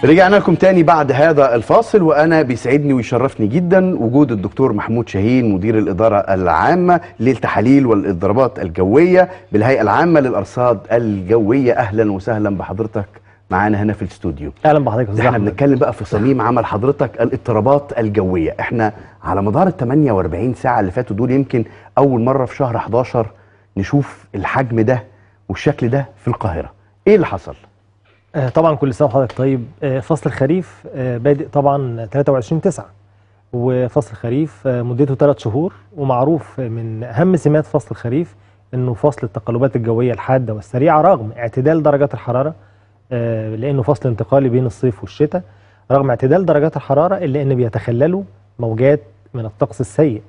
رجعنا لكم تاني بعد هذا الفاصل وانا بيسعدني ويشرفني جدا وجود الدكتور محمود شاهين مدير الاداره العامه للتحاليل والاضطرابات الجويه بالهيئه العامه للارصاد الجويه اهلا وسهلا بحضرتك معانا هنا في الاستوديو اهلا بحضرتك يا ده استاذ احنا احمد بنتكلم بقى في صميم عمل حضرتك الاضطرابات الجويه احنا على مدار ال 48 ساعه اللي فاتوا دول يمكن اول مره في شهر 11 نشوف الحجم ده والشكل ده في القاهره ايه اللي حصل آه، طبعا كل سنه وحضرتك طيب آه، فصل الخريف آه، بادئ طبعا 23 9 وفصل الخريف آه، مدته 3 شهور ومعروف من اهم سمات فصل الخريف انه فصل التقلبات الجويه الحاده والسريعه رغم اعتدال درجات الحراره آه، لانه فصل انتقالي بين الصيف والشتاء رغم اعتدال درجات الحراره الا ان بيتخلله موجات من الطقس السيء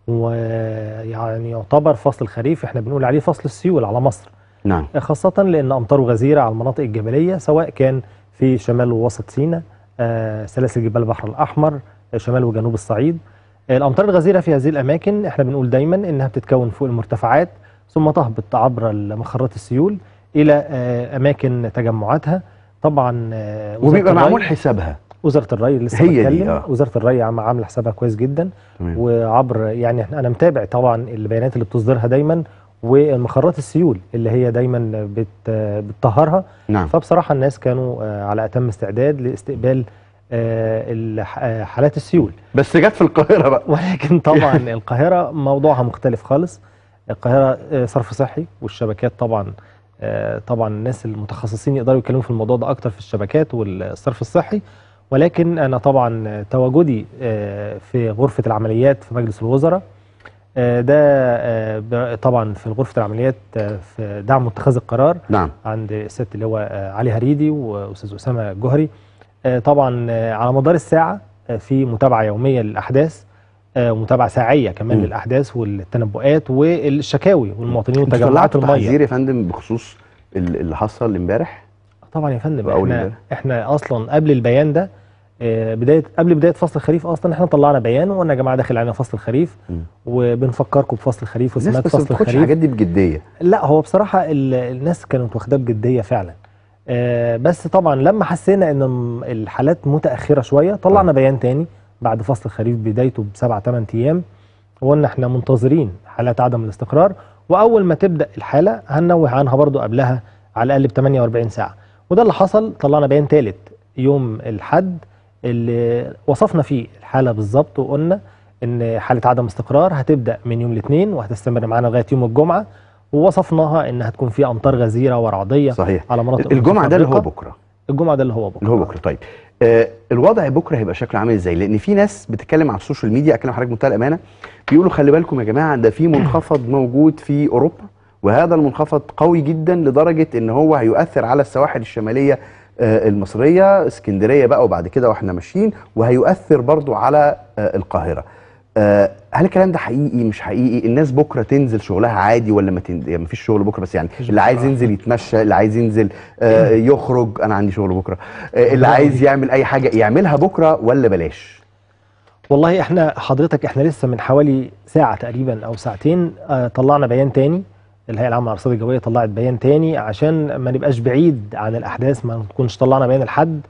ويعني يعتبر فصل الخريف احنا بنقول عليه فصل السيول على مصر نعم خاصة لأن أمطاره غزيرة على المناطق الجبلية سواء كان في شمال ووسط سيناء آه، سلاسل جبال البحر الأحمر آه، شمال وجنوب الصعيد آه، الأمطار الغزيرة في هذه الأماكن احنا بنقول دايما إنها بتتكون فوق المرتفعات ثم تهبط عبر مخرات السيول إلى آه، أماكن تجمعاتها طبعا آه، وزارة وبيبقى الري- معمول حسابها وزارة الري لسه هي دي، بتكلم آه. وزارة الري عم- عاملة حسابها كويس جدا تمام. وعبر يعني إحنا- انا متابع طبعا البيانات اللي بتصدرها دايما والمخرات السيول اللي هي دايما بت بتطهرها نعم فبصراحه الناس كانوا آه، على اتم استعداد لاستقبال آه، الح- آه، حالات السيول بس جت في القاهره بقى ولكن طبعا القاهره موضوعها مختلف خالص القاهره آه، صرف صحي والشبكات طبعا آه، طبعا الناس المتخصصين يقدروا يتكلموا في الموضوع ده اكتر في الشبكات والصرف الصحي ولكن انا طبعا آه، تواجدي آه، في غرفه العمليات في مجلس الوزراء آه، ده آه، ب- طبعا في غرفه العمليات آه، في دعم اتخاذ القرار نعم عند الست اللي هو آه، علي هريدي واستاذ اسامه جوهري آه، طبعا آه، على مدار الساعه آه، في متابعه يوميه للاحداث آه، ومتابعه ساعيه كمان مم. للاحداث والتنبؤات والشكاوي والمواطنين انتوا وتجمعات طلعتوا الميه تحذير يا فندم بخصوص ال- اللي حصل امبارح طبعا يا فندم وأول احنا امبارح. احنا اصلا قبل البيان ده آه، بدايه قبل بدايه فصل الخريف اصلا احنا طلعنا بيان وقلنا يا جماعه داخل علينا فصل الخريف مم. وبنفكركم بفصل الخريف الناس وسمات بس ما فصل بتاخدش الخريف الحاجات دي بجديه لا هو بصراحة ال- الناس كانت واخداه بجدية فعلا آه، بس طبعا لما حسينا ان م- الحالات متأخرة شوية طلعنا بيان تاني بعد فصل الخريف بدايته بسبعة ثمان ايام وقلنا احنا منتظرين حالات عدم الاستقرار واول ما تبدأ الحالة هننوه عنها برضو قبلها على الاقل ب 48 ساعة وده اللي حصل طلعنا بيان ثالث يوم الحد اللي وصفنا فيه الحالة بالظبط وقلنا ان حالة عدم استقرار هتبدأ من يوم الاثنين وهتستمر معانا لغاية يوم الجمعة ووصفناها ان هتكون في امطار غزيره ورعديه صحيح على مناطق الجمعه ده اللي هو متفرقة. بكره الجمعه ده اللي هو بكره اللي هو بكره طيب آه الوضع بكره هيبقى شكله عامل ازاي لان في ناس بتتكلم على السوشيال ميديا اكلم حضرتك بمنتهى الامانه بيقولوا خلي بالكم يا جماعه ده في منخفض موجود في اوروبا وهذا المنخفض قوي جدا لدرجه ان هو هيؤثر على السواحل الشماليه آه المصريه اسكندريه بقى وبعد كده واحنا ماشيين وهيؤثر برضو على آه القاهره آه هل الكلام ده حقيقي مش حقيقي الناس بكره تنزل شغلها عادي ولا ما تنزل يعني مفيش شغل بكره بس يعني اللي عايز ينزل يتمشى اللي عايز ينزل آه يخرج انا عندي شغل بكره آه اللي عايز يعمل اي حاجه يعملها بكره ولا بلاش والله احنا حضرتك احنا لسه من حوالي ساعه تقريبا او ساعتين آه طلعنا بيان تاني الهيئه العامه للارصاد الجويه طلعت بيان تاني عشان ما نبقاش بعيد عن الاحداث ما نكونش طلعنا بيان الحد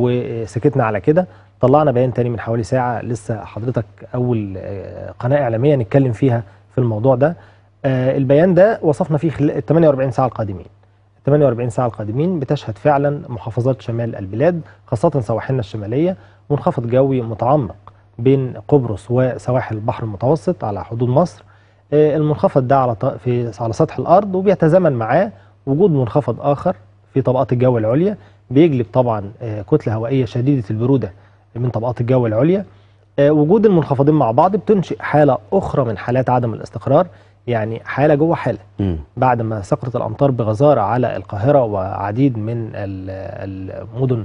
وسكتنا على كده طلعنا بيان تاني من حوالي ساعه لسه حضرتك اول آه، قناه اعلاميه نتكلم فيها في الموضوع ده آه، البيان ده وصفنا فيه خلال ال 48 ساعه القادمين ال 48 ساعه القادمين بتشهد فعلا محافظات شمال البلاد خاصه سواحلنا الشماليه منخفض جوي متعمق بين قبرص وسواحل البحر المتوسط على حدود مصر آه، المنخفض ده على ط- في على سطح الارض وبيتزامن معاه وجود منخفض اخر في طبقات الجو العليا بيجلب طبعا آه، كتله هوائيه شديده البروده من طبقات الجو العليا آه، وجود المنخفضين مع بعض بتنشئ حاله اخرى من حالات عدم الاستقرار يعني حاله جوه حاله مم. بعد ما سقطت الامطار بغزاره على القاهره وعديد من ال- المدن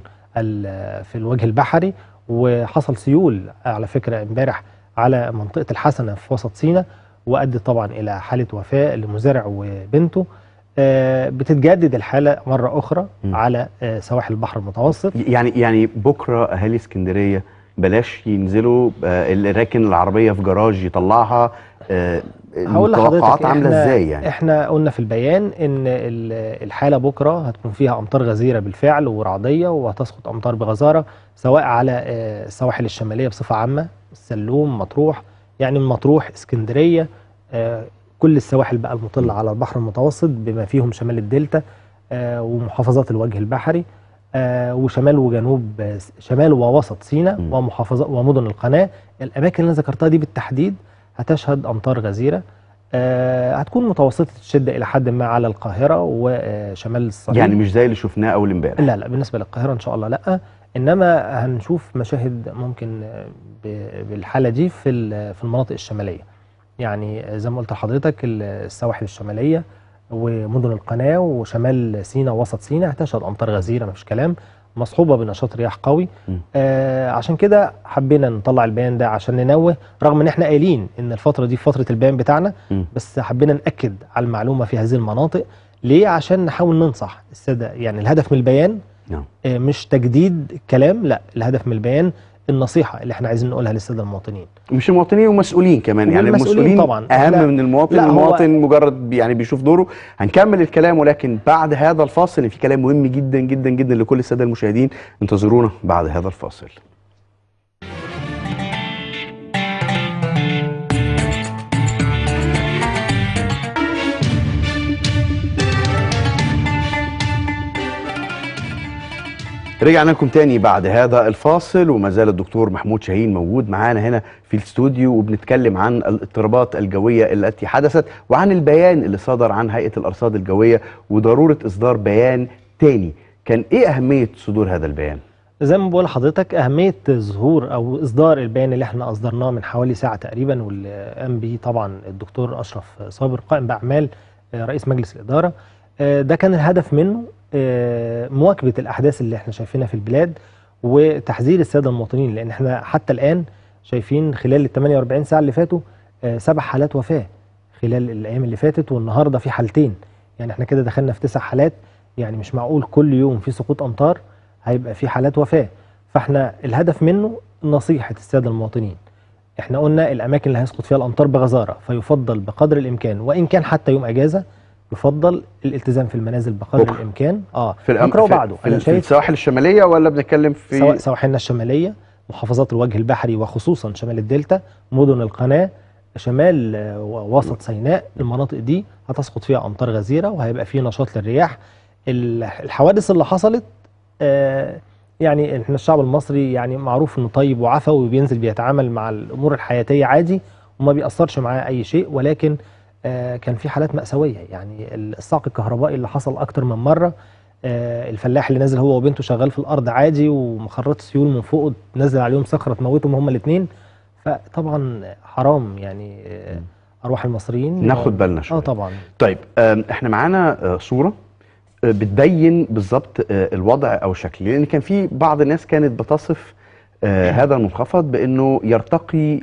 ال- في الوجه البحري وحصل سيول على فكره امبارح على منطقه الحسنه في وسط سيناء وادت طبعا الى حاله وفاه لمزارع وبنته آه، بتتجدد الحاله مره اخرى م. على آه، سواحل البحر المتوسط يعني يعني بكره اهالي اسكندريه بلاش ينزلوا آه اللي راكن العربيه في جراج يطلعها آه هقول لحضرتك التوقعات عامله إحنا- ازاي يعني احنا قلنا في البيان ان ال- الحاله بكره هتكون فيها امطار غزيره بالفعل ورعديه وهتسقط امطار بغزاره سواء على آه، السواحل الشماليه بصفه عامه السلوم مطروح يعني من مطروح اسكندريه آه، كل السواحل بقى المطله على البحر المتوسط بما فيهم شمال الدلتا آه، ومحافظات الوجه البحري آه، وشمال وجنوب آه، شمال ووسط سيناء مم. ومحافظات ومدن القناه الاماكن اللي أنا ذكرتها دي بالتحديد هتشهد امطار غزيره آه، هتكون متوسطه الشده الى حد ما على القاهره وشمال الصعيد يعني مش زي اللي شفناه اول امبارح لا لا بالنسبه للقاهره ان شاء الله لا انما هنشوف مشاهد ممكن آه، ب- بالحاله دي في ال- في المناطق الشماليه يعني زي ما قلت لحضرتك ال- السواحل الشماليه ومدن القناه وشمال سيناء ووسط سيناء هتشهد امطار غزيره مفيش كلام مصحوبه بنشاط رياح قوي مم. آه عشان كده حبينا نطلع البيان ده عشان ننوه رغم ان احنا قايلين ان الفتره دي فتره البيان بتاعنا مم. بس حبينا ناكد على المعلومه في هذه المناطق ليه عشان نحاول ننصح الساده يعني الهدف من البيان نعم آه، مش تجديد الكلام لا الهدف من البيان النصيحه اللي احنا عايزين نقولها للساده المواطنين مش المواطنين ومسؤولين كمان يعني والمسؤولين المسؤولين طبعاً. اهم لا- من المواطن لا، هو- المواطن مجرد بي- يعني بيشوف دوره هنكمل الكلام ولكن بعد هذا الفاصل في كلام مهم جدا جدا جدا لكل الساده المشاهدين انتظرونا بعد هذا الفاصل رجعنا لكم تاني بعد هذا الفاصل وما زال الدكتور محمود شاهين موجود معانا هنا في الاستوديو وبنتكلم عن الاضطرابات الجوية التي حدثت وعن البيان اللي صدر عن هيئة الأرصاد الجوية وضرورة إصدار بيان تاني كان إيه أهمية صدور هذا البيان؟ زي ما بقول لحضرتك اهميه ظهور او اصدار البيان اللي احنا اصدرناه من حوالي ساعه تقريبا واللي قام به طبعا الدكتور اشرف صابر قائم باعمال آه، رئيس مجلس الاداره آه، ده كان الهدف منه آه، مواكبه الاحداث اللي احنا شايفينها في البلاد وتحذير الساده المواطنين لان احنا حتى الان شايفين خلال ال 48 ساعه اللي فاتوا آه، سبع حالات وفاه خلال الايام اللي فاتت والنهارده في حالتين يعني احنا كده دخلنا في تسع حالات يعني مش معقول كل يوم في سقوط امطار هيبقى في حالات وفاه فاحنا الهدف منه نصيحه الساده المواطنين احنا قلنا الاماكن اللي هيسقط فيها الامطار بغزاره فيفضل بقدر الامكان وان كان حتى يوم اجازه يفضل الالتزام في المنازل بقدر بكرة. الامكان اه في الأم... بكره في, وبعده في, انا في شايف السواحل الشمالية ولا بنتكلم في سواء سواحلنا الشماليه محافظات الوجه البحري وخصوصا شمال الدلتا مدن القناه شمال آه، ووسط سيناء المناطق دي هتسقط فيها امطار غزيره وهيبقى فيه نشاط للرياح ال- الحوادث اللي حصلت آه، يعني احنا الشعب المصري يعني معروف انه طيب وعفوي وبينزل بيتعامل مع الامور الحياتيه عادي وما بيأثرش معاه اي شيء ولكن آه، كان في حالات مأساويه يعني الصعق الكهربائي اللي حصل اكتر من مره آه، الفلاح اللي نازل هو وبنته شغال في الارض عادي ومخرات سيول من فوق نزل عليهم صخره تموتهم هما الاثنين فطبعا حرام يعني آه، ارواح المصريين ناخد بالنا شوية اه طبعا طيب آم، احنا معانا آه، صورة آه، بتبين بالظبط آه، الوضع او الشكل لان كان في بعض الناس كانت بتصف آه، هذا المنخفض بانه يرتقي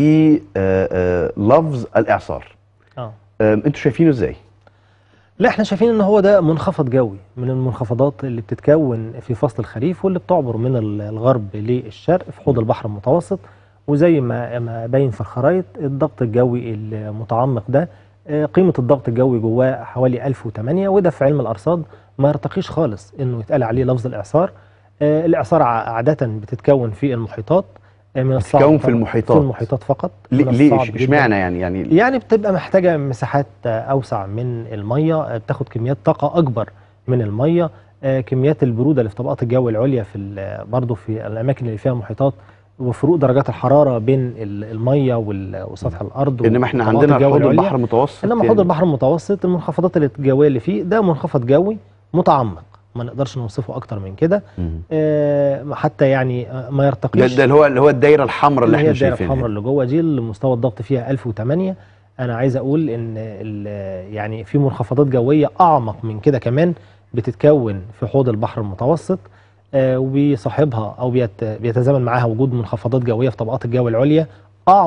للفظ الاعصار اه آم، انتوا شايفينه ازاي؟ لا احنا شايفين ان هو ده منخفض جوي من المنخفضات اللي بتتكون في فصل الخريف واللي بتعبر من ال- الغرب للشرق في حوض البحر المتوسط وزي ما ما باين في الخرائط الضغط الجوي المتعمق ده آه، قيمة الضغط الجوي جواه حوالي 1008 وده في علم الأرصاد ما يرتقيش خالص إنه يتقال عليه لفظ الإعصار آه، الإعصار ع- عادة بتتكون في المحيطات آه، من الصعب بتتكون في طبعاً- المحيطات. في المحيطات فقط ليه من ليه الصعب إش- جداً اشمعنى يعني يعني يعني بتبقى محتاجة مساحات آه، أوسع من المية آه، بتاخد كميات طاقة أكبر من المية آه، كميات البرودة اللي في طبقات الجو العليا في ال- برضه في الأماكن اللي فيها محيطات وفروق درجات الحرارة بين ال- المية وال- وسطح الأرض انما احنا وطبقات عندنا الجو حوض العليا. البحر المتوسط إنما يعني حوض البحر المتوسط المنخفضات الجوية اللي فيه ده منخفض جوي متعمق ما نقدرش نوصفه أكتر من كده مم. آه، حتى يعني آه، ما ده, يرتقيش ده اللي هو اللي هو الدايره الحمراء اللي اللي هي احنا الدائره شايفينها الحمراء اللي جوه دي اللي مستوى الضغط فيها 1008 انا عايز اقول ان ال- يعني في منخفضات جويه اعمق من كده كمان بتتكون في حوض البحر المتوسط آه، وبيصاحبها او بيت- بيتزامن معاها وجود منخفضات جويه في طبقات الجو العليا اعمق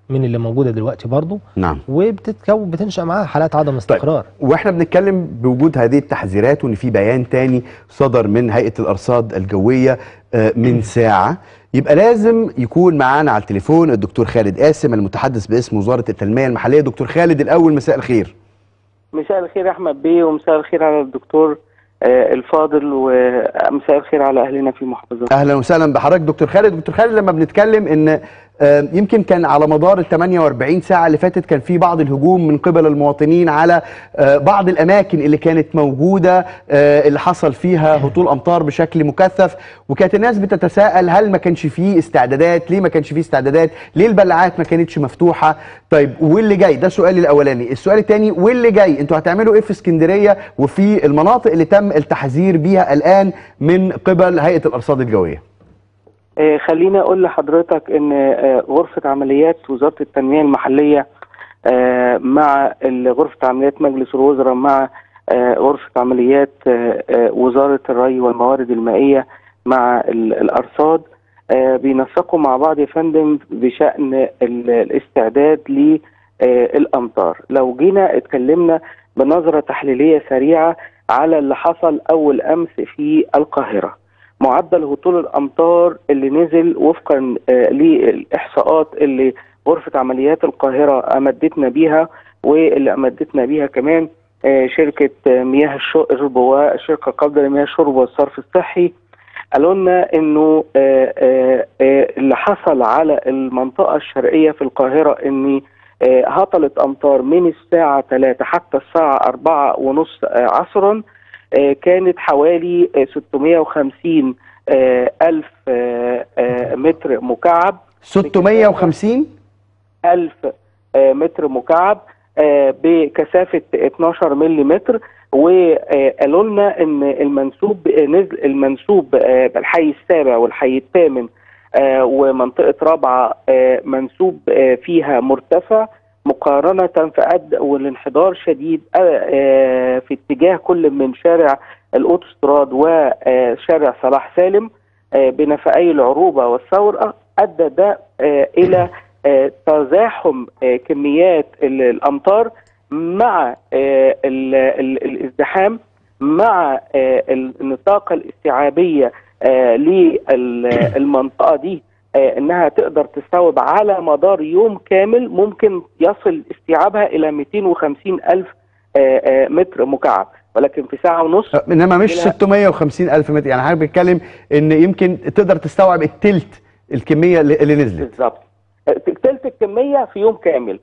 من اللي موجوده دلوقتي برضو نعم وبتتكون بتنشا معاها حالات عدم استقرار واحنا بنتكلم بوجود هذه التحذيرات وان في بيان تاني صدر من هيئه الارصاد الجويه آه، من ساعه يبقى لازم يكون معانا على التليفون الدكتور خالد قاسم المتحدث باسم وزاره التنميه المحليه دكتور خالد الاول مساء الخير مساء الخير يا احمد بيه ومساء الخير على الدكتور آه، الفاضل ومساء الخير على اهلنا في المحافظات اهلا وسهلا بحضرتك دكتور خالد دكتور خالد لما بنتكلم ان آه، يمكن كان على مدار ال 48 ساعه اللي فاتت كان في بعض الهجوم من قبل المواطنين على آه، بعض الاماكن اللي كانت موجوده آه، اللي حصل فيها هطول امطار بشكل مكثف وكانت الناس بتتساءل هل ما كانش فيه استعدادات ليه ما كانش فيه استعدادات ليه البلاعات ما كانتش مفتوحه طيب واللي جاي ده سؤالي الاولاني السؤال الثاني واللي جاي انتوا هتعملوا ايه في اسكندريه وفي المناطق اللي تم التحذير بيها الان من قبل هيئه الارصاد الجويه آه، خليني اقول لحضرتك ان آه، غرفه عمليات وزاره التنميه المحليه آه، مع ال- غرفه عمليات مجلس الوزراء مع آه، غرفه عمليات آه، آه، وزاره الري والموارد المائيه مع ال- الارصاد آه، بينسقوا مع بعض يا فندم بشان ال- الاستعداد للامطار لو جينا اتكلمنا بنظره تحليليه سريعه على اللي حصل اول امس في القاهره معدل هطول الامطار اللي نزل وفقا آه، للاحصاءات اللي غرفه عمليات القاهره امدتنا بيها واللي امدتنا بيها كمان آه، شركه آه، مياه الشرب والشركه القابله لمياه الشرب والصرف الصحي قالوا لنا انه آه، آه، آه، اللي حصل على المنطقه الشرقيه في القاهره ان آه، هطلت امطار من الساعه 3 حتى الساعه 4 ونص آه، عصرا آه، كانت حوالي آه، 650 آه، ألف آه، آه، متر مكعب 650 ألف آه، متر مكعب آه، بكثافة 12 ملم وقالوا لنا ان المنسوب آه، نزل المنسوب آه، الحي السابع والحي الثامن آه، ومنطقة رابعة آه، منسوب آه، فيها مرتفع مقارنة فأد والانحدار شديد آه، آه، في اتجاه كل من شارع الأوتوستراد وشارع صلاح سالم آه، بنفقي العروبة والثورة أدى ده آه، إلى آه، تزاحم آه، كميات ال- الأمطار مع آه، ال- ال- الازدحام مع آه، النطاق الاستيعابية آه، للمنطقة دي آه، انها تقدر تستوعب على مدار يوم كامل ممكن يصل استيعابها الى 250 الف آه، آه، متر مكعب ولكن في ساعه ونص انما مش إلى- 650 الف متر يعني حضرتك بتتكلم ان يمكن تقدر تستوعب التلت الكميه اللي اللي نزلت بالظبط تلت الكميه في يوم كامل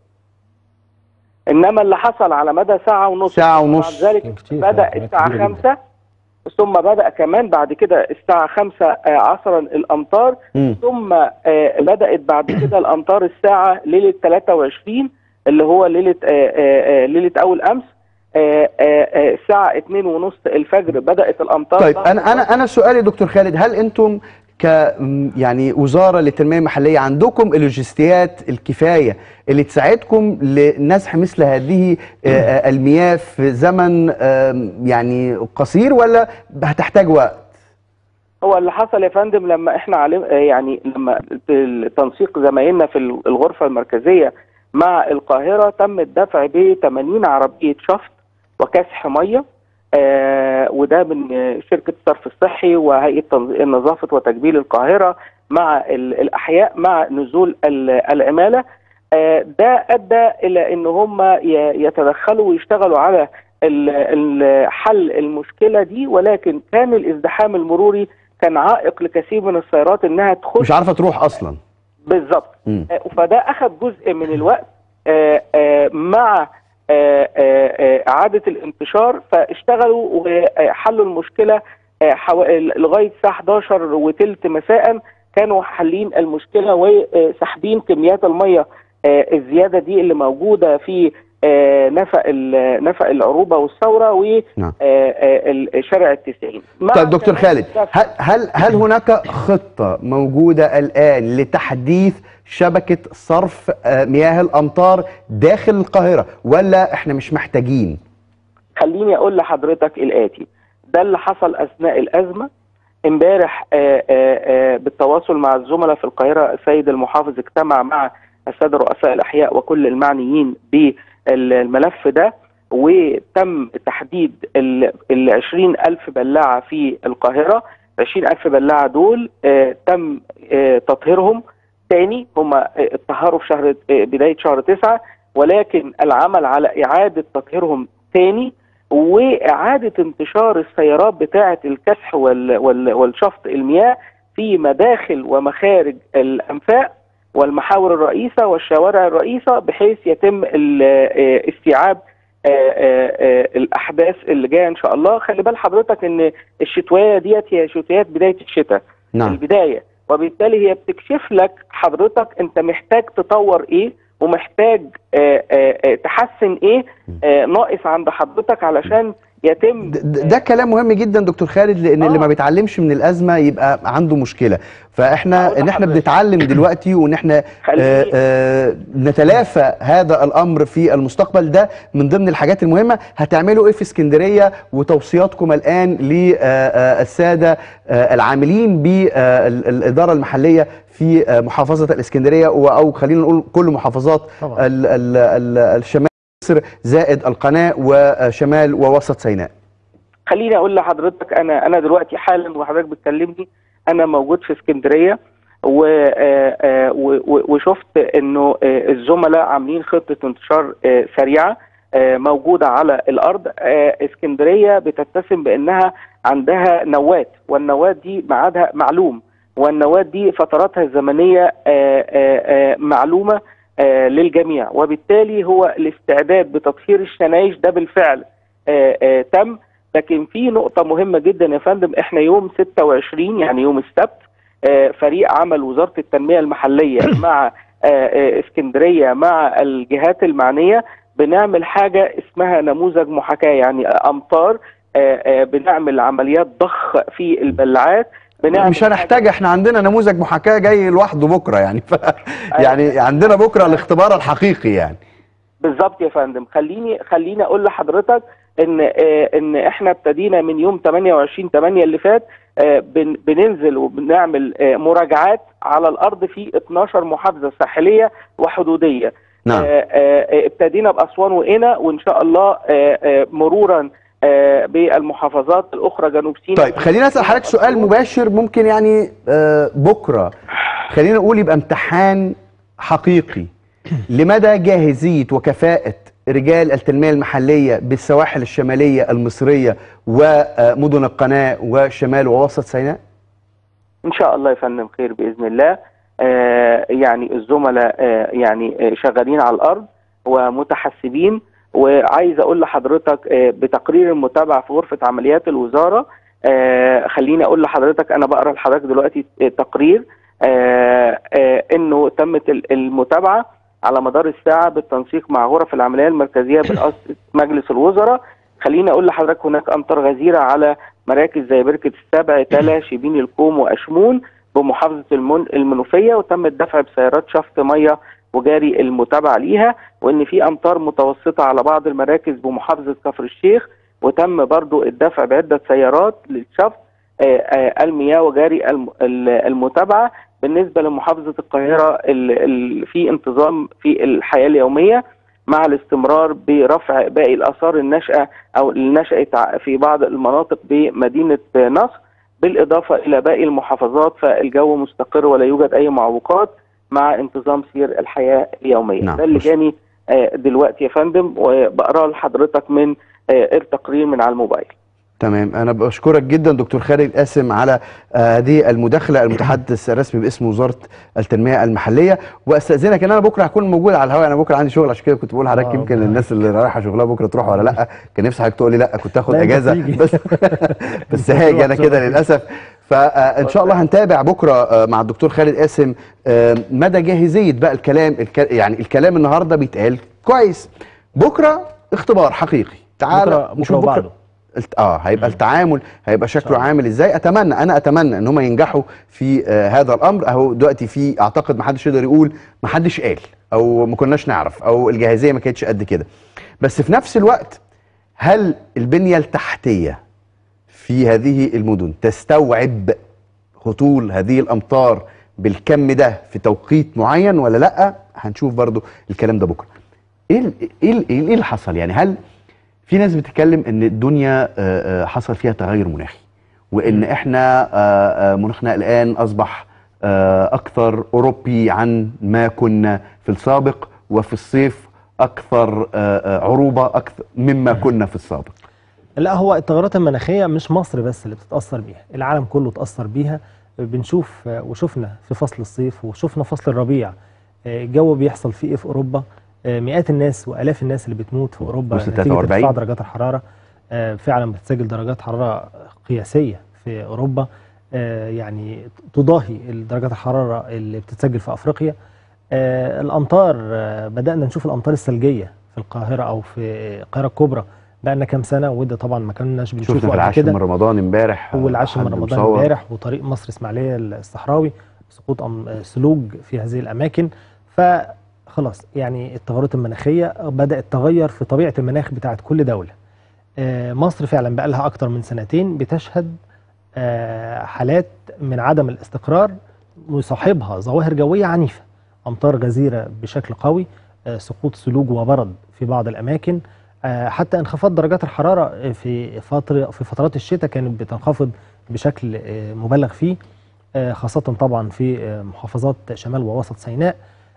انما اللي حصل على مدى ساعه ونص ساعة ونص. بعد ذلك كتير، بدا كميات الساعه كبيرة 5 ثم بدا كمان بعد كده الساعه 5 عصرا الامطار مم. ثم آه، بدات بعد كده الامطار الساعه ليله 23 اللي هو ليله آه، آه، آه، ليله اول امس آه، آه، آه، الساعه 2 ونص الفجر بدات الامطار طيب انا انا انا سؤالي دكتور خالد هل انتم ك م- يعني وزاره للتنميه المحليه عندكم اللوجستيات الكفايه اللي تساعدكم لنزح مثل هذه آه، آه، المياه في زمن آم، يعني قصير ولا هتحتاج وقت؟ هو اللي حصل يا فندم لما احنا علم آه، يعني لما تنسيق زمايلنا في الغرفه المركزيه مع القاهره تم الدفع ب 80 عربيه شفط وكسح ميه آه وده من آه، شركه الصرف الصحي وهيئه تنظ- نظافه وتجميل القاهره مع ال- الاحياء مع نزول ال- العماله آه ده ادى الى ان هم ي- يتدخلوا ويشتغلوا على ال- ال- حل المشكله دي ولكن كان الازدحام المروري كان عائق لكثير من السيارات انها تخش مش عارفه تروح اصلا بالظبط مم. آه، فده اخذ جزء من الوقت آه، آه، مع آه، آه، آه، اعاده الانتشار فاشتغلوا وحلوا المشكله آه، حوا- لغايه الساعه 11 وثلث مساء كانوا حالين المشكله وساحبين كميات الميه آه، الزياده دي اللي موجوده في آه، نفق ال- نفق العروبه والثوره نعم. وشارع التسعين مع طيب دكتور كمان خالد الدفع- هل هل هل هناك خطه موجوده الان لتحديث شبكه صرف آه، مياه الامطار داخل القاهره ولا احنا مش محتاجين؟ خليني اقول لحضرتك الاتي ده اللي حصل اثناء الازمه امبارح آه، آه، آه، بالتواصل مع الزملاء في القاهره السيد المحافظ اجتمع مع الساده رؤساء الاحياء وكل المعنيين بالملف ده وتم تحديد ال 20000 بلاعه في القاهره 20000 بلاعه دول آه تم آه تطهيرهم تاني هم اتطهروا في شهر آه بدايه شهر تسعة ولكن العمل على اعاده تطهيرهم تاني واعاده انتشار السيارات بتاعه الكسح وال وال والشفط المياه في مداخل ومخارج الانفاق والمحاور الرئيسه والشوارع الرئيسه بحيث يتم استيعاب الاحداث اللي جايه ان شاء الله خلي بال حضرتك ان الشتويه ديت هي شتويات بدايه الشتاء نعم. البدايه وبالتالي هي بتكشف لك حضرتك انت محتاج تطور ايه ومحتاج آآ آآ تحسن ايه ناقص عند حضرتك علشان يتم ده, ده كلام مهم جدا دكتور خالد لان آه. اللي ما بيتعلمش من الازمه يبقى عنده مشكله فاحنا ان احنا بنتعلم دلوقتي وان احنا آآ آآ نتلافى هذا الامر في المستقبل ده من ضمن الحاجات المهمه هتعملوا ايه في اسكندريه وتوصياتكم الان للساده العاملين بالاداره المحليه في محافظه الاسكندريه او خلينا نقول كل محافظات ال ال ال الشمال مصر زائد القناة وشمال ووسط سيناء خليني اقول لحضرتك انا انا دلوقتي حالا وحضرتك بتكلمني انا موجود في اسكندريه وشفت انه الزملاء عاملين خطه انتشار سريعه موجوده على الارض اسكندريه بتتسم بانها عندها نواه والنواه دي ميعادها معلوم والنواه دي فتراتها الزمنيه معلومه آه للجميع وبالتالي هو الاستعداد بتطهير الشنايش ده بالفعل آه آه تم لكن في نقطة مهمة جدا يا فندم احنا يوم 26 يعني يوم السبت فريق عمل وزارة التنمية المحلية مع اسكندرية مع الجهات المعنية بنعمل حاجة اسمها نموذج محاكاة يعني أمطار بنعمل عمليات ضخ في البلاعات مش هنحتاج احنا عندنا نموذج محاكاه جاي لوحده بكره يعني ف... يعني عندنا بكره الاختبار الحقيقي يعني بالظبط يا فندم خليني خليني اقول لحضرتك ان اه ان احنا ابتدينا من يوم 28 8 اللي فات اه بن بننزل وبنعمل اه مراجعات على الارض في 12 محافظه ساحليه وحدوديه نعم. ابتدينا باسوان وقنا وان شاء الله مرورا آه بالمحافظات الاخرى جنوب سيناء طيب خلينا اسال حضرتك سؤال مباشر ممكن يعني آه بكره خلينا نقول يبقى امتحان حقيقي لمدى جاهزيه وكفاءه رجال التنميه المحليه بالسواحل الشماليه المصريه ومدن القناه وشمال ووسط سيناء؟ ان شاء الله يا فندم خير باذن الله آه يعني الزملاء يعني شغالين على الارض ومتحسبين وعايز اقول لحضرتك بتقرير المتابعه في غرفه عمليات الوزاره خليني اقول لحضرتك انا بقرا لحضرتك دلوقتي تقرير انه تمت المتابعه على مدار الساعه بالتنسيق مع غرف العمليه المركزيه برئاسه مجلس الوزراء خليني اقول لحضرتك هناك امطار غزيره على مراكز زي بركه السبع تلا شبين الكوم واشمون بمحافظه المنوفيه وتم الدفع بسيارات شفط ميه وجاري المتابعه ليها وان في امطار متوسطه على بعض المراكز بمحافظه كفر الشيخ وتم برضو الدفع بعده سيارات للشفط المياه وجاري المتابعه بالنسبه لمحافظه القاهره في انتظام في الحياه اليوميه مع الاستمرار برفع باقي الاثار النشاه او اللي نشات في بعض المناطق بمدينه نصر بالاضافه الى باقي المحافظات فالجو مستقر ولا يوجد اي معوقات مع انتظام سير الحياه اليوميه نعم. ده اللي جاني دلوقتي يا فندم وبقراه لحضرتك من التقرير من على الموبايل تمام انا بشكرك جدا دكتور خالد قاسم على هذه المداخله المتحدث الرسمي باسم وزاره التنميه المحليه واستاذنك ان انا بكره هكون موجود على الهواء انا بكره عندي شغل عشان كده كنت بقول لحضرتك يمكن الناس اللي رايحه شغلها بكره تروح ولا لا كان نفسي حضرتك تقول لي لا كنت اخد اجازه بس بس هاجي انا كده للاسف فان شاء الله هنتابع بكره مع الدكتور خالد قاسم مدى جاهزيه بقى الكلام يعني الكلام النهارده بيتقال كويس بكره اختبار حقيقي تعالى بكره بكره وبعده اه هيبقى التعامل هيبقى شكله عامل ازاي اتمنى انا اتمنى ان هم ينجحوا في آه هذا الامر اهو دلوقتي في اعتقد ما حدش يقدر يقول ما حدش قال او ما كناش نعرف او الجاهزيه ما كانتش قد كده بس في نفس الوقت هل البنيه التحتيه في هذه المدن تستوعب هطول هذه الامطار بالكم ده في توقيت معين ولا لا هنشوف برضو الكلام ده بكره ايه ال- ايه ال- ايه اللي حصل يعني هل في ناس بتتكلم ان الدنيا آه، آه، حصل فيها تغير مناخي وان احنا آه، آه، مناخنا الان اصبح آه، اكثر اوروبي عن ما كنا في السابق وفي الصيف اكثر آه، آه، عروبه اكثر مما كنا في السابق لا هو التغيرات المناخيه مش مصر بس اللي بتتاثر بيها العالم كله اتاثر بيها بنشوف آه، وشفنا في فصل الصيف وشفنا فصل الربيع آه، الجو بيحصل فيه ايه في اوروبا آه، مئات الناس والاف الناس اللي بتموت في اوروبا وصلت نتيجه 43. ارتفاع درجات الحراره آه، فعلا بتسجل درجات حراره قياسيه في اوروبا آه، يعني تضاهي درجات الحراره اللي بتتسجل في افريقيا آه، الامطار آه، بدانا نشوف الامطار الثلجيه في القاهره او في القاهره الكبرى بقى لنا كام سنه وده طبعا ما كناش شفنا بنشوفه في قبل العاشر كده من رمضان امبارح آه، والعاشر من حد رمضان مصور. امبارح وطريق مصر اسماعيليه الصحراوي سقوط أم- سلوج في هذه الاماكن فخلاص يعني التغيرات المناخيه بدات تغير في طبيعه المناخ بتاعت كل دوله آه، مصر فعلا بقى لها اكتر من سنتين بتشهد آه، حالات من عدم الاستقرار مصاحبها ظواهر جويه عنيفه امطار غزيره بشكل قوي آه، سقوط ثلوج وبرد في بعض الاماكن آه، حتى انخفاض درجات الحراره في فتره في فترات الشتاء كانت بتنخفض بشكل آه، مبالغ فيه آه، خاصه طبعا في آه، محافظات شمال ووسط سيناء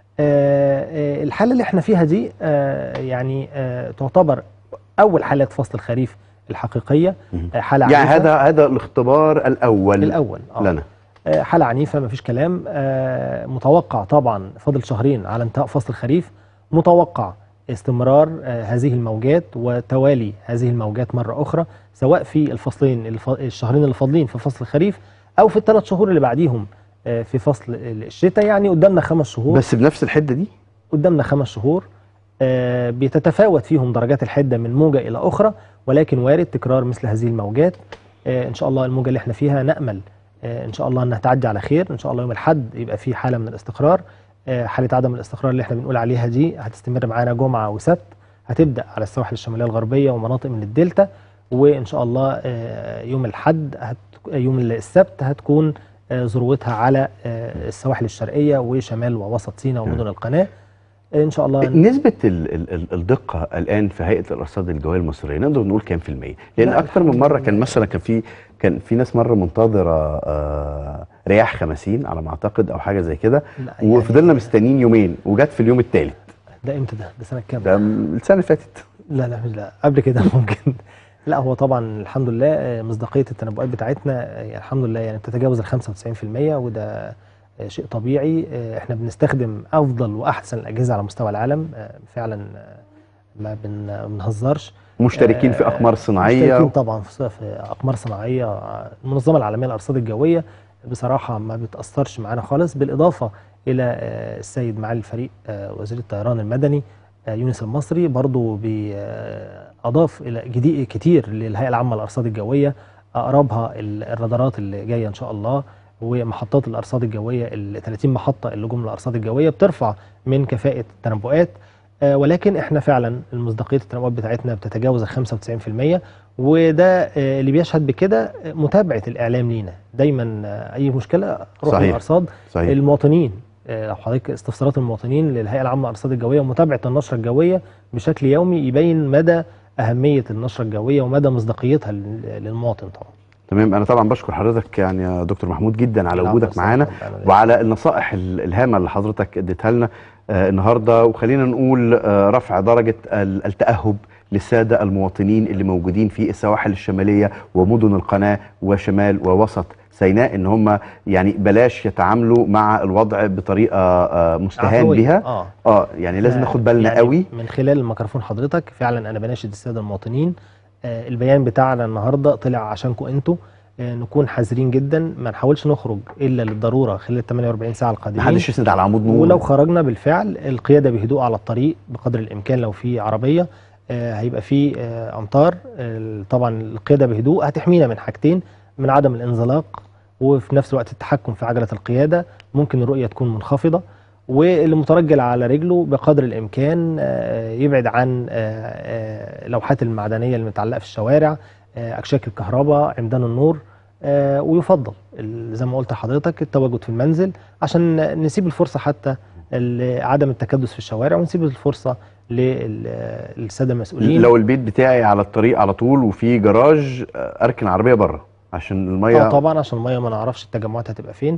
آه، آه، الحاله اللي احنا فيها دي آه، يعني آه، تعتبر اول حالات فصل الخريف الحقيقيه مهم. آه، حاله يعني عنيفة. هذا هذا الاختبار الاول الاول آه. لنا آه، حالة عنيفة مفيش كلام آه، متوقع طبعا فاضل شهرين على انتهاء فصل الخريف متوقع استمرار آه، هذه الموجات وتوالي هذه الموجات مرة أخرى سواء في الفصلين الف- الشهرين اللي فاضلين في فصل الخريف أو في الثلاث شهور اللي بعديهم آه، في فصل الشتاء يعني قدامنا خمس شهور بس بنفس الحده دي قدامنا خمس شهور آه، بتتفاوت فيهم درجات الحده من موجه الى اخرى ولكن وارد تكرار مثل هذه الموجات آه، ان شاء الله الموجه اللي احنا فيها نامل آه، ان شاء الله انها تعدي على خير ان شاء الله يوم الاحد يبقى في حاله من الاستقرار آه، حاله عدم الاستقرار اللي احنا بنقول عليها دي هتستمر معانا جمعه وسبت هتبدا على السواحل الشماليه الغربيه ومناطق من الدلتا وان شاء الله آه، يوم الاحد هت... يوم السبت هتكون آه، ذروتها على آه، السواحل الشرقيه وشمال ووسط سيناء ومدن القناه ان شاء الله نسبة ال ال ال الدقة الآن في هيئة الأرصاد الجوية المصرية نقدر نقول كام في المية؟ لأن لا، أكتر من الحمد مرة لله. كان مثلا كان في كان في ناس مرة منتظرة آه رياح خمسين على ما أعتقد أو حاجة زي كده لا، يعني وفضلنا مستنيين يومين وجت في اليوم الثالث ده امتى ده؟ ده سنه كام؟ ده م- السنة اللي فاتت لا لا مش لا قبل كده ممكن لا هو طبعا الحمد لله آه، مصداقيه التنبؤات بتاعتنا آه، يعني الحمد لله يعني بتتجاوز ال 95% وده آه، شيء طبيعي آه، احنا بنستخدم افضل واحسن الاجهزه على مستوى العالم آه، فعلا آه، ما بن- ما بنهزرش مشتركين في آه، أقمار مشتركين صناعية طبعا في في اقمار صناعيه آه، المنظمه العالميه للارصاد الجويه بصراحه ما بتاثرش معانا خالص بالاضافه الى آه، السيد معالي الفريق آه، وزير الطيران المدني آه، يونس المصري برضو بي- آه، اضاف الى جديد كتير للهيئه العامه للارصاد الجويه اقربها ال- الرادارات اللي جايه ان شاء الله ومحطات الارصاد الجويه ال 30 محطه اللي جم الارصاد الجويه بترفع من كفاءه التنبؤات آه، ولكن احنا فعلا المصداقيه التنبؤات بتاعتنا بتتجاوز ال 95% وده آه، اللي بيشهد بكده آه، متابعه الاعلام لينا دايما آه، اي مشكله روح صحيح. الارصاد صحيح المواطنين آه، لو حضرتك استفسارات المواطنين للهيئه العامه للارصاد الجويه ومتابعه النشره الجويه بشكل يومي يبين مدى اهميه النشره الجويه ومدى مصداقيتها لل- للمواطن طبعا تمام أنا طبعا بشكر حضرتك يعني يا دكتور محمود جدا على العفو وجودك والسلام معانا طبعاً. وعلى النصائح ال- الهامه اللي حضرتك اديتها لنا آه النهارده وخلينا نقول آه رفع درجه ال- التاهب للساده المواطنين اللي موجودين في السواحل الشماليه ومدن القناه وشمال ووسط سيناء ان هم يعني بلاش يتعاملوا مع الوضع بطريقه آه مستهان عفوية. بها اه اه يعني لازم ناخد بالنا يعني قوي من خلال الميكروفون حضرتك فعلا انا بناشد الساده المواطنين آه، البيان بتاعنا النهارده طلع عشانكم انتوا آه، نكون حذرين جدا ما نحاولش نخرج الا للضروره خلال ال 48 ساعه القادمين محدش يسند على عمود نور ولو خرجنا بالفعل القياده بهدوء على الطريق بقدر الامكان لو في عربيه آه، هيبقى في آه، امطار آه، طبعا القياده بهدوء هتحمينا من حاجتين من عدم الانزلاق وفي نفس الوقت التحكم في عجله القياده ممكن الرؤيه تكون منخفضه واللي مترجل على رجله بقدر الامكان آه، يبعد عن آه، آه، لوحات المعدنيه اللي متعلقه في الشوارع آه، اكشاك الكهرباء عمدان النور آه، ويفضل ال- زي ما قلت لحضرتك التواجد في المنزل عشان نسيب الفرصه حتى ال- عدم التكدس في الشوارع ونسيب الفرصه للساده المسؤولين لو البيت بتاعي على الطريق على طول وفي جراج آه، اركن العربيه بره عشان الميه اه طبعا عشان الميه ما نعرفش التجمعات هتبقى فين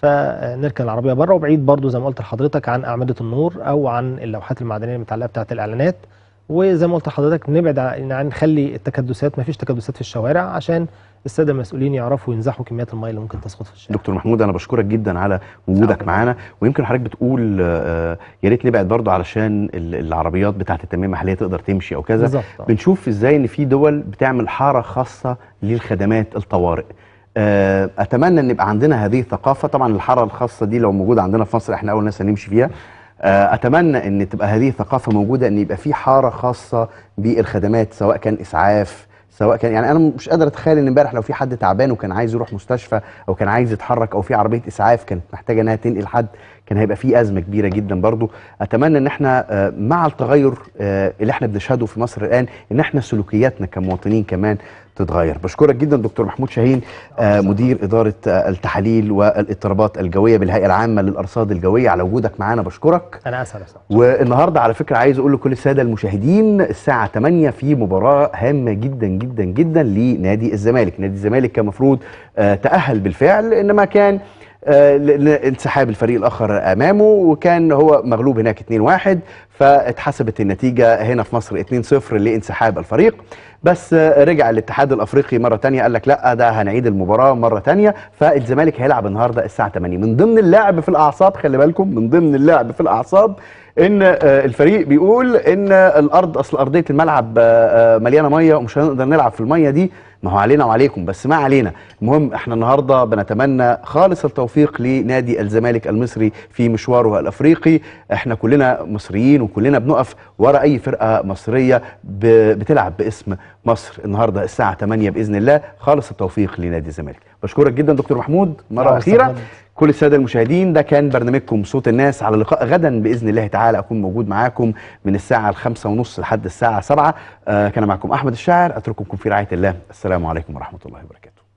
فنركن العربيه بره وبعيد برضو زي ما قلت لحضرتك عن اعمده النور او عن اللوحات المعدنيه المتعلقه بتاعه الاعلانات وزي ما قلت لحضرتك نبعد عن عن نخلي التكدسات ما فيش تكدسات في الشوارع عشان الساده المسؤولين يعرفوا ينزحوا كميات الميه اللي ممكن تسقط في الشارع دكتور محمود انا بشكرك جدا على وجودك عفواً. معانا ويمكن حضرتك بتقول آه، يا ريت نبعد برضو علشان ال- العربيات بتاعه التنميه المحليه تقدر تمشي او كذا بالظبط آه. بنشوف ازاي ان في دول بتعمل حاره خاصه للخدمات الطوارئ آه، اتمنى ان يبقى عندنا هذه الثقافه طبعا الحاره الخاصه دي لو موجوده عندنا في مصر احنا اول ناس هنمشي فيها آه، اتمنى ان تبقى هذه الثقافه موجوده ان يبقى في حاره خاصه بالخدمات سواء كان اسعاف سواء كان يعني انا مش قادر اتخيل ان امبارح لو في حد تعبان وكان عايز يروح مستشفى او كان عايز يتحرك او في عربيه اسعاف كانت محتاجه انها تنقل حد كان هيبقى في ازمه كبيره جدا برضو اتمنى ان احنا آه، مع التغير آه، اللي احنا بنشهده في مصر الان ان احنا سلوكياتنا كمواطنين كمان تتغير بشكرك جدا دكتور محمود شاهين آه، مدير اداره آه، التحاليل والاضطرابات الجويه بالهيئه العامه للارصاد الجويه على وجودك معانا بشكرك انا اسعد أسعد. والنهارده على فكره عايز اقول لكل الساده المشاهدين الساعه 8 في مباراه هامه جدا جدا جدا لنادي الزمالك، نادي الزمالك كان المفروض آه تاهل بالفعل انما كان آه ل- لانسحاب الفريق الاخر امامه وكان هو مغلوب هناك 2-1 فاتحسبت النتيجه هنا في مصر 2-0 لانسحاب الفريق بس آه رجع الاتحاد الافريقي مره تانية قال لك لا ده هنعيد المباراه مره تانية فالزمالك هيلعب النهارده الساعه 8 من ضمن اللعب في الاعصاب خلي بالكم من ضمن اللعب في الاعصاب ان آه، الفريق بيقول ان الارض اصل ارضيه الملعب آه، آه، مليانه ميه ومش هنقدر نلعب في الميه دي ما هو علينا وعليكم بس ما علينا المهم احنا النهارده بنتمنى خالص التوفيق لنادي الزمالك المصري في مشواره الافريقي احنا كلنا مصريين وكلنا بنقف ورا اي فرقه مصريه ب- بتلعب باسم مصر النهارده الساعه 8 باذن الله خالص التوفيق لنادي الزمالك بشكرك جدا دكتور محمود مره الله اخيره يسلمك. كل الساده المشاهدين ده كان برنامجكم صوت الناس على اللقاء غدا باذن الله تعالى اكون موجود معاكم من الساعه الخمسة ونص لحد الساعه 7 آه كان معكم احمد الشاعر اترككم في رعايه الله السلام عليكم ورحمه الله وبركاته